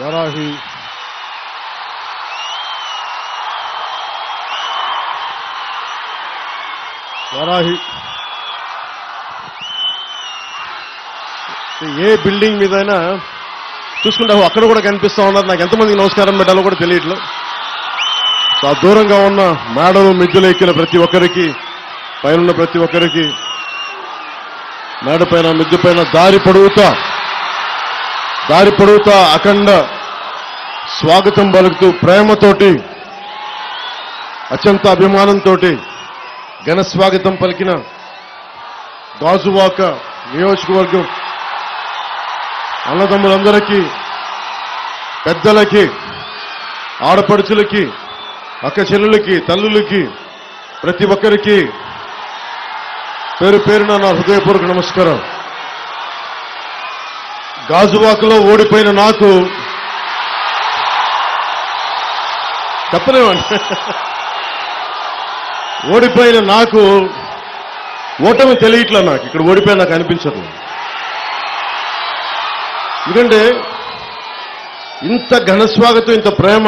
వారాహి వారాహి ఏ building మీదైనా చూసుకుంటావు అక్కడ కూడా కనిపిస్తా ఉన్నారు నాకు ఎంతమందికి నమస్కారం పెట్టాలో కూడా తెలియట్లేదు సో ఆ దూరంగా ఉన్న మేడలు మిద్దెలు ఎక్కిన ప్రతి ఒక్కరికి పైన ఉన్న ప్రతి ఒక్కరికి మేడ పైన మిద్దె పైన దారి పొడుగుతా దారి పొడుగుతా అఖండ స్వాగతం పలుకుతూ ప్రేమతోటి అత్యంత అభిమానంతో ఘన స్వాగతం పలికిన గాజువాక నియోజకవర్గం అన్నదమ్ములందరికీ పెద్దలకి ఆడపడుచులకి అక్క చెల్లెలకి తల్లులకి ప్రతి ఒక్కరికి పేరు పేరున నా హృదయపూర్వక నమస్కారం గాజువాకలో ఓడిపోయిన నాకు చెప్పలేమండి ఓడిపోయిన నాకు ఓటమి తెలియట్లే నాకు ఇక్కడ ఓడిపోయి నాకు అనిపించదు ఎందుకంటే ఇంత ఘన స్వాగతం ఇంత ప్రేమ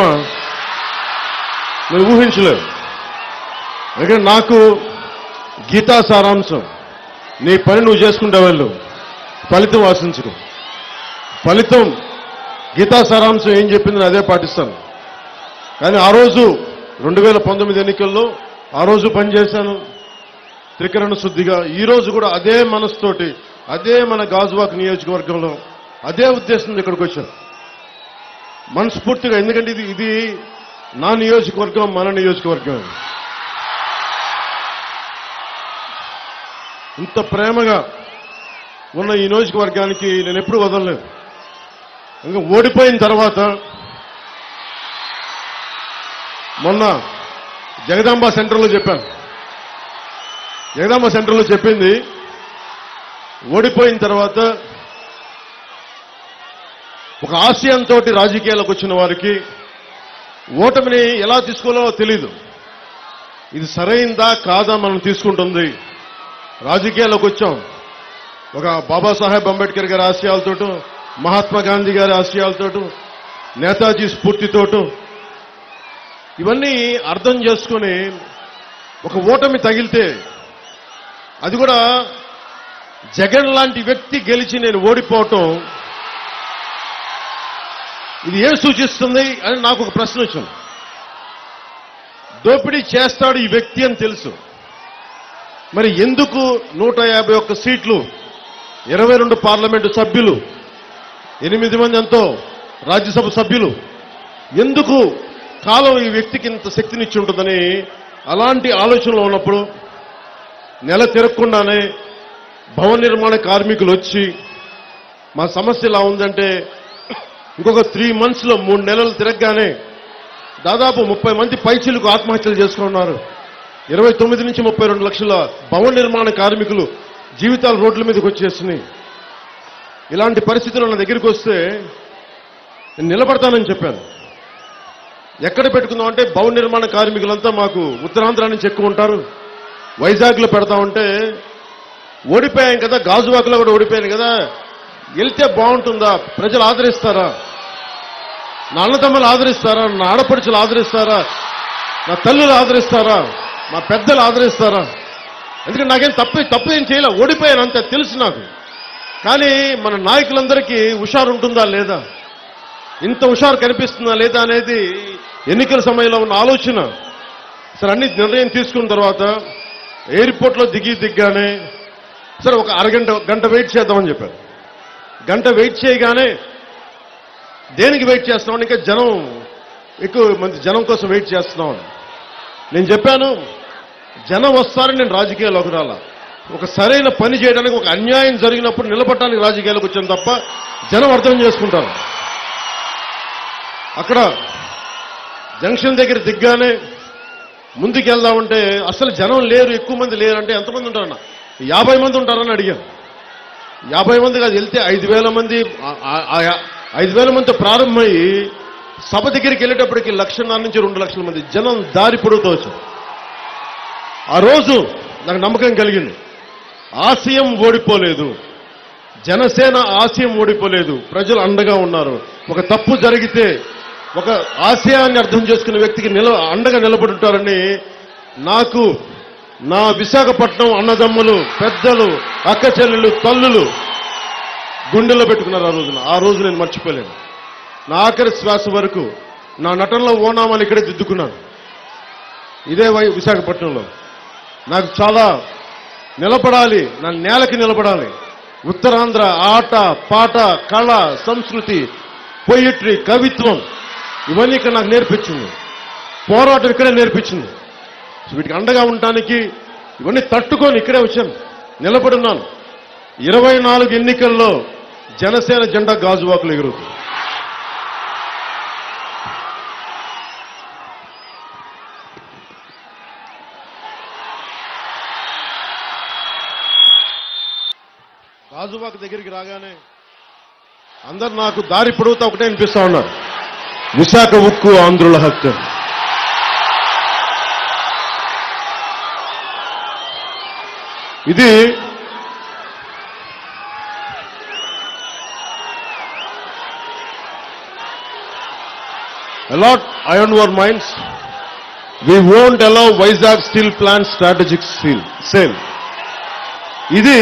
నేను ఊహించలేదు ఎందుకంటే నాకు గీతా సారాంశం నీ పని నువ్వు చేసుకుంటే వెళ్ళు ఫలితం ఆశించుకో ఫలితం గీతా సారాంశం ఏం చెప్పింది నేను అదే పాటిస్తాను కానీ ఆ రోజు రెండు వేల పంతొమ్మిది ఎన్నికల్లో ఆ రోజు పనిచేశాను త్రికరణ శుద్ధిగా ఈ రోజు కూడా అదే మనసుతోటి అదే మన గాజువాక్ నియోజకవర్గంలో అదే ఉద్దేశంతో ఇక్కడికి వచ్చాను మనస్ఫూర్తిగా ఎందుకంటే ఇది ఇది నా నియోజకవర్గం మన నియోజకవర్గం ఇంత ప్రేమగా ఉన్న ఈ నియోజకవర్గానికి నేను ఎప్పుడు వదలలేదు ఇంకా ఓడిపోయిన తర్వాత మొన్న జగదాంబ సెంటర్లో చెప్పాను జగదాంబ సెంటర్లో చెప్పింది ఓడిపోయిన తర్వాత ఒక ఆశయంతో రాజకీయాలకు వచ్చిన వారికి ఓటమిని ఎలా తీసుకోవాలో తెలీదు ఇది సరైందా కాదా మనం తీసుకుంటుంది రాజకీయాల్లోకి వచ్చాం ఒక బాబాసాహెబ్ అంబేద్కర్ గారి ఆశయాలతోటో మహాత్మా గాంధీ గారి ఆశయాలతోటో నేతాజీ స్ఫూర్తితోటో ఇవన్నీ అర్థం చేసుకుని ఒక ఓటమి తగిలితే అది కూడా జగన్ లాంటి వ్యక్తి గెలిచి నేను ఓడిపోవటం ఇది ఏం సూచిస్తుంది అని నాకు ఒక ప్రశ్న వచ్చింది దోపిడీ చేస్తాడు ఈ వ్యక్తి అని తెలుసు మరి ఎందుకు నూట యాభై ఒక్క సీట్లు ఇరవై రెండు పార్లమెంటు సభ్యులు ఎనిమిది మంది ఎంతో రాజ్యసభ సభ్యులు ఎందుకు కాలం ఈ వ్యక్తికి ఇంత శక్తినిచ్చి ఉంటుందని అలాంటి ఆలోచనలో ఉన్నప్పుడు నెల తిరగకుండానే భవన నిర్మాణ కార్మికులు వచ్చి మా సమస్య ఇలా ఉందంటే ఇంకొక త్రీ మంత్స్లో మూడు నెలలు తిరగగానే దాదాపు ముప్పై మంది పైచీలకు ఆత్మహత్యలు చేసుకున్నారు ఇరవై తొమ్మిది నుంచి ముప్పై రెండు లక్షల భవన నిర్మాణ కార్మికులు జీవితాలు రోడ్ల మీదకి వచ్చేసినాయి ఇలాంటి పరిస్థితులు నా దగ్గరికి వస్తే నేను నిలబడతానని చెప్పాను ఎక్కడ పెట్టుకుందాం అంటే భవన నిర్మాణ కార్మికులంతా మాకు ఉత్తరాంధ్ర నుంచి ఎక్కువ ఉంటారు వైజాగ్లో పెడతామంటే ఓడిపోయాం కదా గాజువాకలో కూడా ఓడిపోయాను కదా వెళ్తే బాగుంటుందా ప్రజలు ఆదరిస్తారా నా అన్నతమ్ములు ఆదరిస్తారా నా ఆడపడుచులు ఆదరిస్తారా నా తల్లులు ఆదరిస్తారా మా పెద్దలు ఆదరిస్తారా ఎందుకంటే నాకేం తప్పు తప్పు ఏం చేయలే ఓడిపోయాను అంతే తెలుసు నాకు కానీ మన నాయకులందరికీ హుషారు ఉంటుందా లేదా ఇంత హుషారు కనిపిస్తుందా లేదా అనేది ఎన్నికల సమయంలో ఉన్న ఆలోచన సరే అన్ని నిర్ణయం తీసుకున్న తర్వాత ఎయిర్పోర్ట్లో దిగి దిగ్గానే సరే ఒక అరగంట గంట వెయిట్ చేద్దామని చెప్పారు గంట వెయిట్ చేయగానే దేనికి వెయిట్ చేస్తున్నాం ఇంకా జనం ఎక్కువ మంది జనం కోసం వెయిట్ చేస్తున్నాం నేను చెప్పాను జనం వస్తారని నేను రాజకీయాల్లోకి రాలా ఒక సరైన పని చేయడానికి ఒక అన్యాయం జరిగినప్పుడు నిలబడటానికి రాజకీయాలకు వచ్చాను తప్ప జనం అర్థం చేసుకుంటారు అక్కడ జంక్షన్ దగ్గర దిగ్గానే ముందుకు వెళ్దామంటే అసలు జనం లేరు ఎక్కువ మంది లేరు అంటే ఎంతమంది ఉంటారన్న యాభై మంది ఉంటారని అడిగాను యాభై మంది కాదు వెళ్తే ఐదు వేల మంది ఆ- ఆ- ఆ- ఐదు వేల మందితో ప్రారంభమయ్యి సభ దగ్గరికి వెళ్ళేటప్పటికి లక్షన్నర నుంచి రెండు లక్షల మంది జనం దారి పొడుగుతూ వచ్చారు ఆ రోజు నాకు నమ్మకం కలిగింది ఆశయం ఓడిపోలేదు జనసేన ఆశయం ఓడిపోలేదు ప్రజలు అండగా ఉన్నారు ఒక తప్పు జరిగితే ఒక ఆశయాన్ని అర్థం చేసుకునే వ్యక్తికి నిల అండగా నిలబడి ఉంటారని నాకు నా విశాఖపట్నం అన్నదమ్ములు పెద్దలు అక్క చెల్లెలు తల్లులు గుండెల్లో పెట్టుకున్నారు ఆ రోజున ఆ రోజు నేను మర్చిపోలేను నా ఆఖరి శ్వాస వరకు నా నటనలో ఓనామాలు ఇక్కడే దిద్దుకున్నాను ఇదే వై విశాఖపట్నంలో నాకు చాలా నిలబడాలి నా నేలకి నిలబడాలి ఉత్తరాంధ్ర ఆట పాట కళ సంస్కృతి పొయిట్రీ కవిత్వం ఇవన్నీ ఇక్కడ నాకు నేర్పించింది పోరాటం ఇక్కడే నేర్పించింది సో వీటికి అండగా ఉండటానికి ఇవన్నీ తట్టుకొని ఇక్కడే వచ్చాను నిలబడున్నాను ఇరవై నాలుగు ఎన్నికల్లో జనసేన జెండా గాజువాకులు ఎగురుతుంది గాజువాక దగ్గరికి రాగానే అందరు నాకు దారి పొడుగుతా ఒకటే అనిపిస్తా ఉన్నారు విశాఖ ఉక్కు ఆంధ్రుల హక్కు ఇది అలాట్ ఐరన్ వర్ మైండ్స్ we won't allow Vizag steel plant strategic steel sale ఇది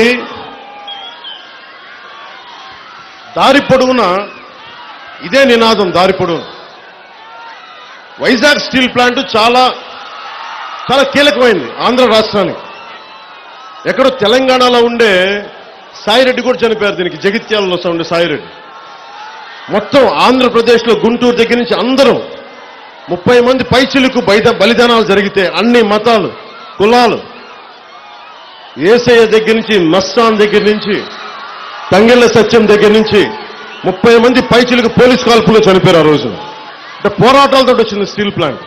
దారి పొడవున ఇదే నినాదం దారి పొడవున వైజాగ్ స్టీల్ ప్లాంట్ చాలా చాలా కీలకమైంది ఆంధ్ర రాష్ట్రానికి ఎక్కడో తెలంగాణలో ఉండే సాయిరెడ్డి కూడా చనిపోయారు దీనికి జగిత్యాలలో ఉండే సాయిరెడ్డి మొత్తం ఆంధ్రప్రదేశ్లో గుంటూరు దగ్గర నుంచి అందరూ ముప్పై మంది పైచిలకు బయట బలిదానాలు జరిగితే అన్ని మతాలు కులాలు ఏసయ్య దగ్గర నుంచి మస్తాన్ దగ్గర నుంచి తంగెళ్ళ సత్యం దగ్గర నుంచి ముప్పై మంది పైచిలకు పోలీస్ కాల్పులో చనిపోయారు ఆ రోజు అంటే పోరాటాలతో వచ్చింది స్టీల్ ప్లాంట్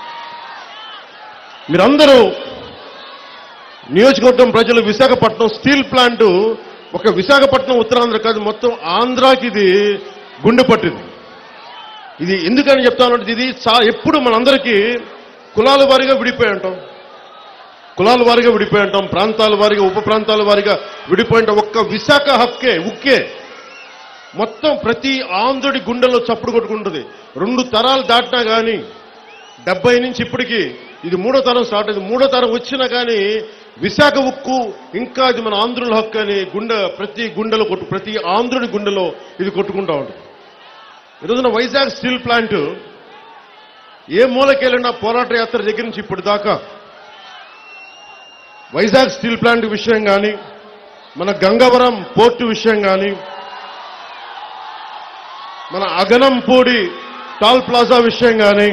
మీరందరూ నియోజకవర్గం ప్రజలు విశాఖపట్నం స్టీల్ ప్లాంట్ ఒక విశాఖపట్నం ఉత్తరాంధ్ర కాదు మొత్తం ఆంధ్రాకి ఇది గుండె పట్టింది ఇది ఎందుకని చెప్తానంటే ఇది చా- ఎప్పుడు మనందరికీ కులాల వారీగా విడిపోయి ఉంటాం కులాల వారీగా విడిపోయి ఉంటాం ప్రాంతాల వారీగా ఉప ప్రాంతాల వారీగా విడిపోయి ఉంటాం ఒక్క విశాఖ హక్కే ఉక్కే మొత్తం ప్రతి ఆంధ్రుడి గుండెలో చప్పుడు కొట్టుకుంటుంది రెండు తరాలు దాటినా కానీ డెబ్బై నుంచి ఇప్పటికి ఇది మూడో తరం స్టార్ట్ అయింది మూడో తరం వచ్చినా కానీ విశాఖ ఉక్కు ఇంకా ఇది మన ఆంధ్రుల హక్కు అని గుండె ప్రతి గుండెలో కొట్టు ప్రతి ఆంధ్రుడి గుండెలో ఇది కొట్టుకుంటా ఉంటుంది ఈ రోజున వైజాగ్ స్టీల్ ప్లాంట్ ఏ మూలకెళ్ళినా పోరాట యాత్ర దగ్గర నుంచి ఇప్పుడు దాకా వైజాగ్ స్టీల్ ప్లాంట్ విషయం కానీ మన గంగవరం పోర్టు విషయం కానీ మన అగనంపూడి టాల్ ప్లాజా విషయం కానీ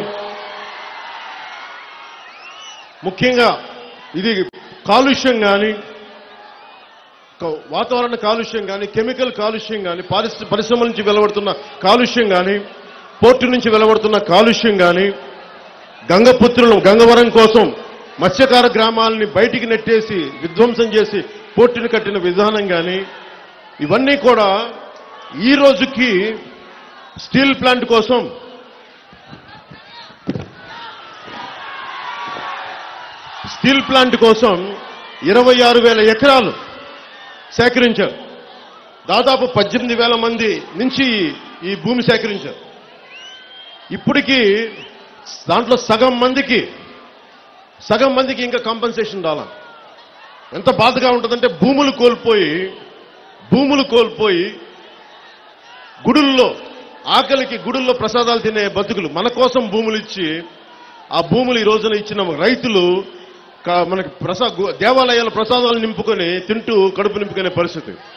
ముఖ్యంగా ఇది కాలుష్యం కానీ క- వాతావరణ కాలుష్యం కానీ కెమికల్ కాలుష్యం కానీ పారిశ్ర పరిశ్రమల నుంచి వెలువడుతున్న కాలుష్యం కానీ పోర్టు నుంచి వెలువడుతున్న కాలుష్యం కానీ గంగపుత్రులు గంగవరం కోసం మత్స్యకార గ్రామాలని బయటికి నెట్టేసి విధ్వంసం చేసి పోర్టుని కట్టిన విధానం కానీ ఇవన్నీ కూడా ఈ రోజుకి స్టీల్ ప్లాంట్ కోసం స్టీల్ ప్లాంట్ కోసం ఇరవై ఆరు వేల ఎకరాలు సేకరించారు దాదాపు పద్దెనిమిది వేల మంది నుంచి ఈ భూమి సేకరించారు ఇప్పటికీ దాంట్లో సగం మందికి సగం మందికి ఇంకా కాంపన్సేషన్ రాలా ఎంత బాధగా ఉంటుందంటే భూములు కోల్పోయి భూములు కోల్పోయి గుడుల్లో ఆకలికి గుడుల్లో ప్రసాదాలు తినే బతుకులు మన కోసం భూములు ఇచ్చి ఆ భూములు ఈ రోజున ఇచ్చిన రైతులు క- మనకి ప్రసా గు- దేవాలయాల ప్రసాదాలు నింపుకొని తింటూ కడుపు నింపుకునే పరిస్థితి